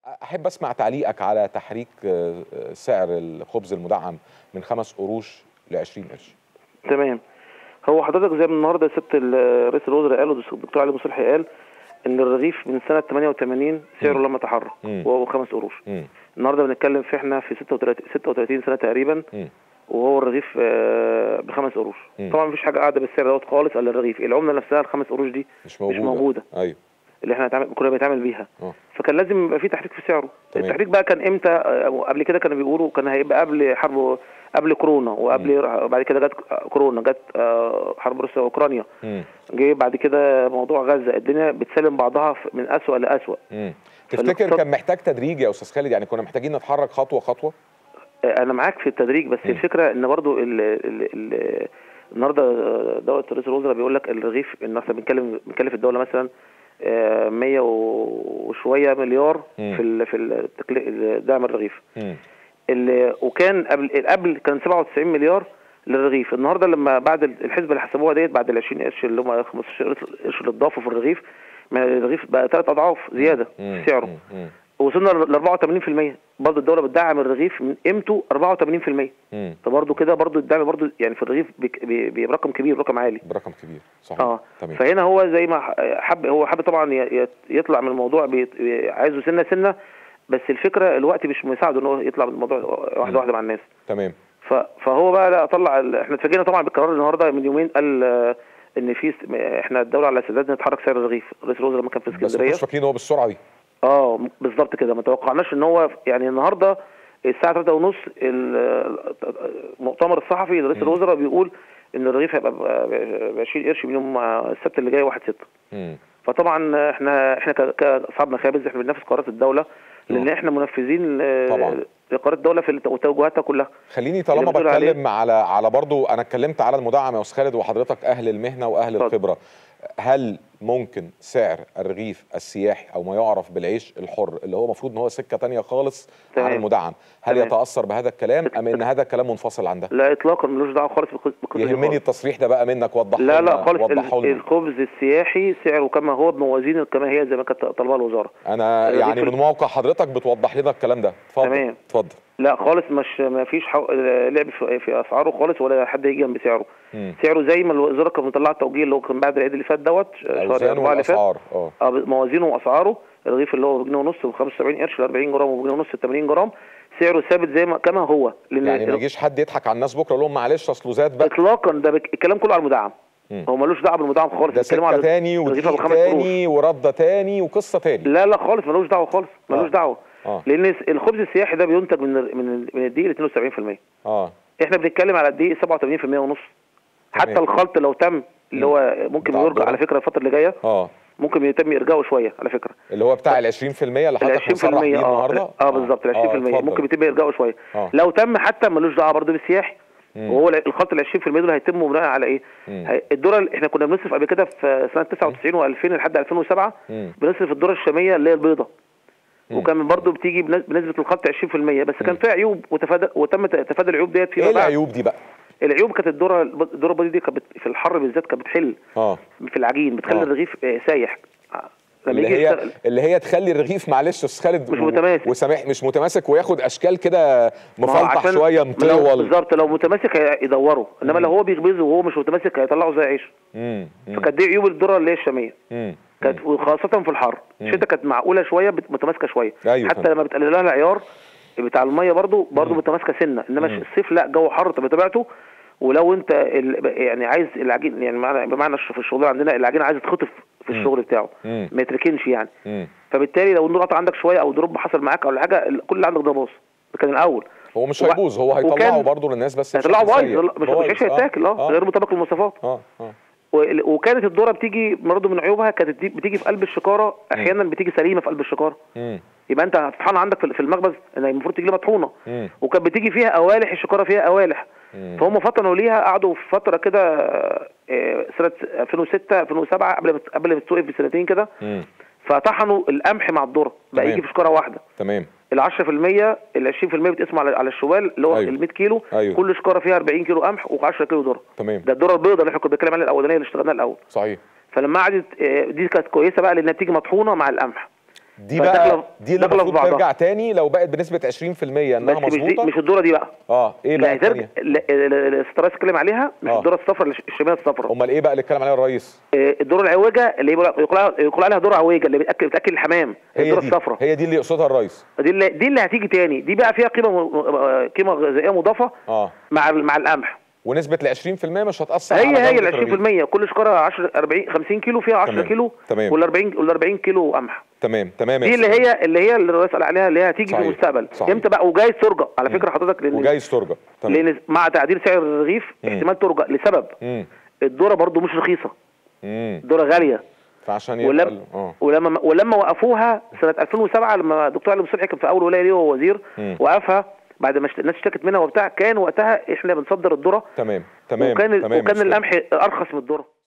احب اسمع تعليقك على تحريك آه، آه، سعر الخبز المدعم من خمس قروش ل 20 قرش تمام هو حضرتك زي ما النهارده سياده ال- رئيس الوزراء قال والدكتور علي مصلحي قال ان الرغيف من سنه 88 سعره لما تحرك مم. وهو خمس قروش مم. النهارده بنتكلم في احنا في 36 36 سنه تقريبا مم. وهو الرغيف آه، بخمس قروش مم. طبعا مفيش حاجه قاعده بالسعر دوت خالص الا الرغيف العمله نفسها الخمس قروش دي مش موجوده موجودة. ايوه اللي احنا هنتعامل- كنا بنتعامل بيها اه فكان لازم يبقى في تحريك في سعره تمام. التحريك بقى كان امتى آه، قبل كده كانوا بيقولوا كان هيبقى قبل حرب قبل كورونا وقبل بعد كده جت كورونا جت آه، حرب روسيا واوكرانيا مم. جه بعد كده موضوع غزه الدنيا بتسلم بعضها في- من اسوأ لاسوأ مم. تفتكر فالاقتصاد- كان محتاج تدريج يا استاذ خالد يعني كنا محتاجين نتحرك خطوه خطوه آه، انا معاك في التدريج بس مم. الفكره ان برضو ال ال ال النهارده آه، دوله رئيس الوزراء بيقول لك الرغيف ان احنا بنتكلم بنكلف الدوله مثلا آه، 100 وشويه مليار مم. في ال في التكلي- دعم الرغيف مم. اللي وكان قبل قبل كان 97 مليار للرغيف النهارده لما بعد الحسبه اللي حسبوها ديت بعد ال 20 قرش اللي هم 15 قرش اللي اتضافوا في الرغيف ما الرغيف بقى ثلاث اضعاف زياده مم. في سعره مم. مم. وصلنا ل 84% برضه الدوله بتدعم الرغيف من قيمته 84% مم. فبرضه كده برضه الدعم برضه يعني في الرغيف بك- بي- بي- برقم كبير رقم عالي برقم كبير صحيح اه تمام فهنا هو زي ما ح- حب هو حب طبعا ي- ي- يطلع من الموضوع بيت- بي- عايزه سنه سنه بس الفكره الوقت مش مساعده ان هو يطلع من الموضوع واحده واحده مع الناس تمام ف- فهو بقى لا طلع ال- احنا اتفاجئنا طبعا بالقرار النهارده من يومين قال آه، ان في س- احنا الدوله على استعداد نتحرك سعر الرغيف رئيس الوزراء لما كان في بس ما اسكندريه كنتش فاكرين هو بالسرعه دي اه م- بالظبط كده ما توقعناش ان هو يعني النهارده الساعه 3 ونص المؤتمر الصحفي لرئيس الوزراء بيقول ان الرغيف هيبقى ب 20 قرش من يوم السبت اللي جاي 1 6 مم. فطبعا احنا احنا ك- كاصحاب مخابز احنا بننفذ قرارات الدوله لان احنا منفذين ل- طبعا. لقرارات الدوله في الت- وتوجهاتها كلها خليني طالما بتقول عليه- بتكلم على على برضو انا اتكلمت على المدعم يا استاذ خالد وحضرتك اهل المهنه واهل اتفضل. الخبره هل ممكن سعر الرغيف السياحي او ما يعرف بالعيش الحر اللي هو المفروض ان هو سكه تانية خالص عن تمام. المدعم هل تمام. يتاثر بهذا الكلام ام ان هذا الكلام منفصل عن ده لا اطلاقا ملوش دعوه خالص بقصه بقصة دي يهمني خالص. التصريح ده بقى منك وضحه لا لنا لا خالص وضحه ال- لنا الخبز السياحي سعره كما هو بموازين كما هي زي ما كانت طالبها الوزاره انا الرغيف يعني ال- من موقع حضرتك بتوضح لنا الكلام ده اتفضل تمام. اتفضل لا خالص مش ما فيش حو... لعب في... في اسعاره خالص ولا حد يجي جنب سعره مم. سعره زي ما الوزاره كانت مطلعه التوجيه اللي هو كان بعد العيد اللي فات دوت شهر اوزان أربعة اللي فات واسعار اه اه موازينه واسعاره الرغيف اللي هو بجنيه ونص ب 75 قرش ل 40 جرام وبجنيه ونص ل 80 جرام سعره ثابت زي ما كما هو لان يعني ما يجيش حد يضحك على الناس بكره يقول لهم معلش اصله زاد بقى اطلاقا ده بك... الكلام كله على المدعم مم. هو ملوش دعوه بالمدعم خالص ده بيتكلموا سكه على تاني رغيفة ودقيق بخمس قروش. تاني ورده تاني وقصه تاني لا لا خالص ملوش دعوه خالص ملوش آه. دعوه اه لان الخبز السياحي ده بينتج من ال- من ال- من الدقيق ل 72% اه احنا بنتكلم على الدقيق 87% ونص حتى تمام. الخلط لو تم اللي هو ممكن بتاع يرجع الذرة. على فكره الفتره اللي جايه اه ممكن يتم ارجاعه شويه على فكره اللي هو بتاع ال 20% اللي ال حضرتك 20% مصرح بيه اه النهارده اه بالظبط ال 20% اتفضل. ممكن يتم ارجاعه شويه آه. لو تم حتى ملوش دعوه برضه بالسياحي مم. وهو ال- الخلط ال 20% دول هيتموا بناء على ايه؟ مم. هي- الذره اللي احنا كنا بنصرف قبل كده في سنه 99 و2000 لحد 2007 مم. بنصرف الذره الشاميه اللي هي البيضه مم. وكان برضه بتيجي بنس- بنسبه الخلط 20% بس كان فيها عيوب وتفادى وتم ت- تفادي العيوب ديت فيما ايه بعد العيوب دي بقى العيوب كانت الذره الذره البيضاء دي كانت بت- في الحر بالذات كانت بتحل اه في العجين بتخلي آه. الرغيف آه، سايح آه، لما اللي يجي هي يشتغل اللي هي تخلي الرغيف معلش يا استاذ خالد مش و- متماسك. وسامح مش متماسك وياخد اشكال كده ما هو مفلطح عشان- شويه لو- مطول بالظبط لو متماسك هي- يدوره انما لو هو بيخبزه وهو مش متماسك هيطلعه زي عيش مم. مم. فكانت دي عيوب الذره اللي هي الشاميه مم. كانت وخاصه في الحر الشتاء كانت معقوله شويه بت- متماسكه شويه أيوة حتى فهمت. لما بتقلل لها العيار بتاع الميه برضو برضو متماسكه سنه انما مم. الصيف لا جو حر بطبيعته ولو انت ال... يعني عايز العجين يعني معنى بمعنى في الشغل عندنا العجين عايز تخطف في الشغل بتاعه مم. ما يتركنش يعني مم. فبالتالي لو النور قطع عندك شويه او دروب حصل معاك او حاجه ال- كل اللي عندك ده باظ ده كان الاول هو مش وبع- هيبوظ هو هيطلعه وكان- برضه للناس بس هيطلعوا بشكل بايظ سيء. لا، مش مش عيش بايظ. هيتاكل اه غير مطابق للمواصفات اه اه وال- وكانت الذره بتيجي برضه من عيوبها كانت دي- بتيجي في قلب الشكاره احيانا بتيجي سليمه في قلب الشكاره مم. يبقى انت هتطحنها عندك في في المخبز إن المفروض تيجي لها مطحونه مم. وكانت بتيجي فيها اوالح الشكاره فيها اوالح مم. فهم فطنوا ليها قعدوا في فتره كده آه، سنه 2006 2007 قبل ما قبل ما تتوقف بسنتين كده مم. فطحنوا القمح مع الذره بقى تمام. يجي في شكاره واحده تمام ال 10% ال 20% بتقسم على على الشوال اللي هو أيوة. ال 100 كيلو أيوة. كل شكاره فيها 40 كيلو قمح و10 كيلو ذره تمام ده الذره البيضاء اللي احنا كنا بنتكلم عليها الاولانيه اللي اشتغلناها الاول صحيح فلما قعدت آه، دي كانت كويسه بقى لانها بتيجي مطحونه مع القمح دي بقى فداخلة- دي اللي داخلة في المفروض بعضها. ترجع تاني لو بقت بنسبه 20% انها بس مش دي مظبوطه مش الدوره دي بقى اه ايه اللي بقى هترجع التانية؟ الاسترس اتكلم عليها مش آه. الدوره الصفراء اللي- الشمال الصفراء امال ايه بقى اللي اتكلم عليها الرئيس آه، الدوره العوجه اللي يقول يقول عليها- يقول عليها دوره عوجه اللي بتاكل بتاكل الحمام هي الدوره دي الصفراء هي دي اللي يقصدها الرئيس دي اللي دي اللي هتيجي تاني دي بقى فيها قيمه م- قيمه غذائيه مضافه اه مع ال- مع القمح ونسبه ال 20% مش هتاثر هي على هي جودة ال الرغيف. 20% كل شكاره 10 40 50 كيلو فيها 10 تمام. كيلو تمام. وال 40 وال 40 كيلو قمح تمام تمام يا دي اللي أستاذ. هي اللي هي اللي الرئيس قال عليها اللي هي هتيجي في صحيح. المستقبل صحيح. امتى بقى وجايز ترجع على فكره حضرتك لان وجايز ترجع تمام لان مع تعديل سعر الرغيف مم. احتمال ترجع لسبب امم الذره برضو مش رخيصه امم الذره غاليه فعشان يبقى ولم ال- اه ولما ولما وقفوها سنه 2007 لما الدكتور علي مصلحي كان في اول ولايه ليه وهو وزير مم. وقفها بعد ما اشت- الناس اشتكت منها وبتاع كان وقتها احنا بنصدر الذره تمام تمام وكان تمام يا وكان أستاذ. القمح ارخص من الذره